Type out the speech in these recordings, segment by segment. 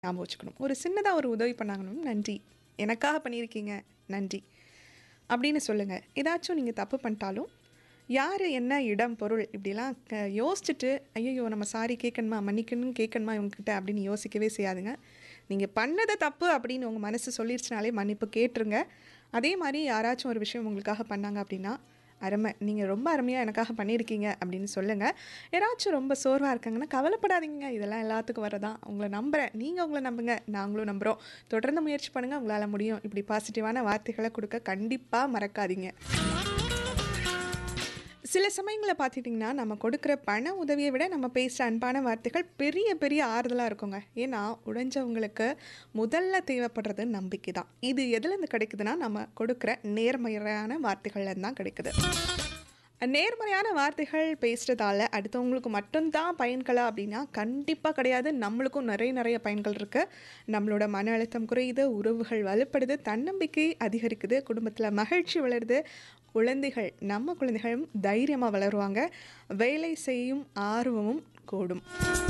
ஞாபகம் வச்சுக்கணும் ஒரு சின்னதாக ஒரு உதவி பண்ணாங்கன்னு நன்றி எனக்காக பண்ணியிருக்கீங்க நன்றி அப்படின்னு சொல்லுங்கள் ஏதாச்சும் நீங்கள் தப்பு பண்ணிட்டாலும் யார் என்ன இடம் பொருள் இப்படிலாம் க யோசிச்சுட்டு ஐயோ நம்ம சாரி கேட்கணுமா மன்னிக்கணும்னு கேட்கணுமா இவங்ககிட்ட அப்படின்னு யோசிக்கவே செய்யாதுங்க நீங்கள் பண்ணதை தப்பு அப்படின்னு உங்கள் மனசு சொல்லிருச்சுனாலே மன்னிப்பு கேட்டுருங்க அதே மாதிரி யாராச்சும் ஒரு விஷயம் உங்களுக்காக பண்ணாங்க அப்படின்னா அருமை நீங்கள் ரொம்ப அருமையாக எனக்காக பண்ணியிருக்கீங்க அப்படின்னு சொல்லுங்கள் யாராச்சும் ரொம்ப சோர்வாக இருக்காங்கன்னா கவலைப்படாதீங்க இதெல்லாம் எல்லாத்துக்கும் வரதான் உங்களை நம்புகிறேன் நீங்கள் உங்களை நம்புங்க நாங்களும் நம்புகிறோம் தொடர்ந்து முயற்சி பண்ணுங்கள் உங்களால் முடியும் இப்படி பாசிட்டிவான வார்த்தைகளை கொடுக்க கண்டிப்பாக மறக்காதீங்க சில சமயங்களில் பார்த்துட்டிங்கன்னா நம்ம கொடுக்குற பண உதவியை விட நம்ம பேசுகிற அன்பான வார்த்தைகள் பெரிய பெரிய ஆறுதலாக இருக்குங்க ஏன்னா உடைஞ்சவங்களுக்கு முதல்ல தேவைப்படுறது நம்பிக்கை தான் இது எதுலேருந்து கிடைக்குதுன்னா நம்ம கொடுக்குற நேர்மையான வார்த்தைகள்லேருந்து தான் கிடைக்குது நேர்மறையான வார்த்தைகள் பேசுகிறதால அடுத்தவங்களுக்கு மட்டும்தான் பயன்களா அப்படின்னா கண்டிப்பாக கிடையாது நம்மளுக்கும் நிறைய நிறைய பயன்கள் இருக்குது நம்மளோட மன அழுத்தம் குறையுது உறவுகள் வலுப்படுது தன்னம்பிக்கை அதிகரிக்குது குடும்பத்தில் மகிழ்ச்சி வளருது குழந்தைகள் நம்ம குழந்தைகளும் தைரியமாக வளருவாங்க வேலை செய்யும் ஆர்வமும் கூடும்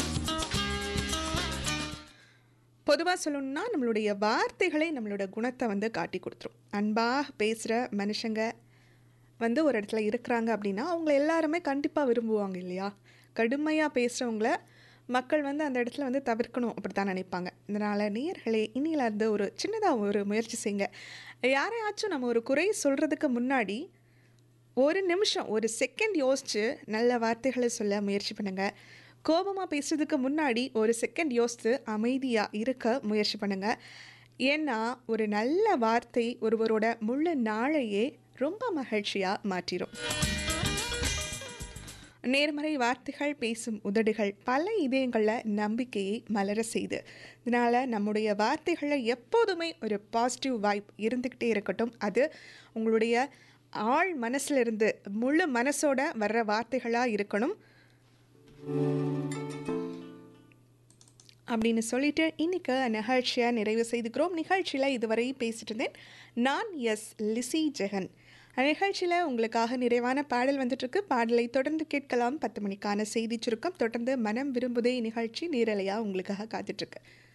பொதுவாக சொல்லணும்னா நம்மளுடைய வார்த்தைகளே நம்மளோட குணத்தை வந்து காட்டி கொடுத்துரும் அன்பாக பேசுகிற மனுஷங்க வந்து ஒரு இடத்துல இருக்கிறாங்க அப்படின்னா அவங்கள எல்லாருமே கண்டிப்பாக விரும்புவாங்க இல்லையா கடுமையாக பேசுகிறவங்கள மக்கள் வந்து அந்த இடத்துல வந்து தவிர்க்கணும் அப்படி தான் நினைப்பாங்க இதனால் நேர்களே இன்னிலேருந்து ஒரு சின்னதாக ஒரு முயற்சி செய்யுங்க யாரையாச்சும் நம்ம ஒரு குறை சொல்கிறதுக்கு முன்னாடி ஒரு நிமிஷம் ஒரு செகண்ட் யோசித்து நல்ல வார்த்தைகளை சொல்ல முயற்சி பண்ணுங்கள் கோபமாக பேசுறதுக்கு முன்னாடி ஒரு செகண்ட் யோசித்து அமைதியாக இருக்க முயற்சி பண்ணுங்கள் ஏன்னா ஒரு நல்ல வார்த்தை ஒருவரோட முழு நாளையே ரொம்ப மகிழ்ச்சியாக மாற்றிடும் நேர்மறை வார்த்தைகள் பேசும் உதடுகள் பல இதயங்களில் நம்பிக்கையை மலர செய்து இதனால் நம்முடைய வார்த்தைகளில் எப்போதுமே ஒரு பாசிட்டிவ் வைப் இருந்துக்கிட்டே இருக்கட்டும் அது உங்களுடைய ஆழ் மனசிலிருந்து முழு மனசோட வர்ற வார்த்தைகளாக இருக்கணும் அப்படின்னு சொல்லிட்டு இன்னைக்கு நிகழ்ச்சியை நிறைவு செய்துக்கிறோம் நிகழ்ச்சியில் இதுவரை பேசிட்டு இருந்தேன் நான் எஸ் லிசி ஜெகன் நிகழ்ச்சியில் உங்களுக்காக நிறைவான பாடல் வந்துட்டுருக்கு பாடலை தொடர்ந்து கேட்கலாம் பத்து மணிக்கான செய்தி சுருக்கம் தொடர்ந்து மனம் விரும்புதே நிகழ்ச்சி நேரலையாக உங்களுக்காக காத்துட்ருக்கு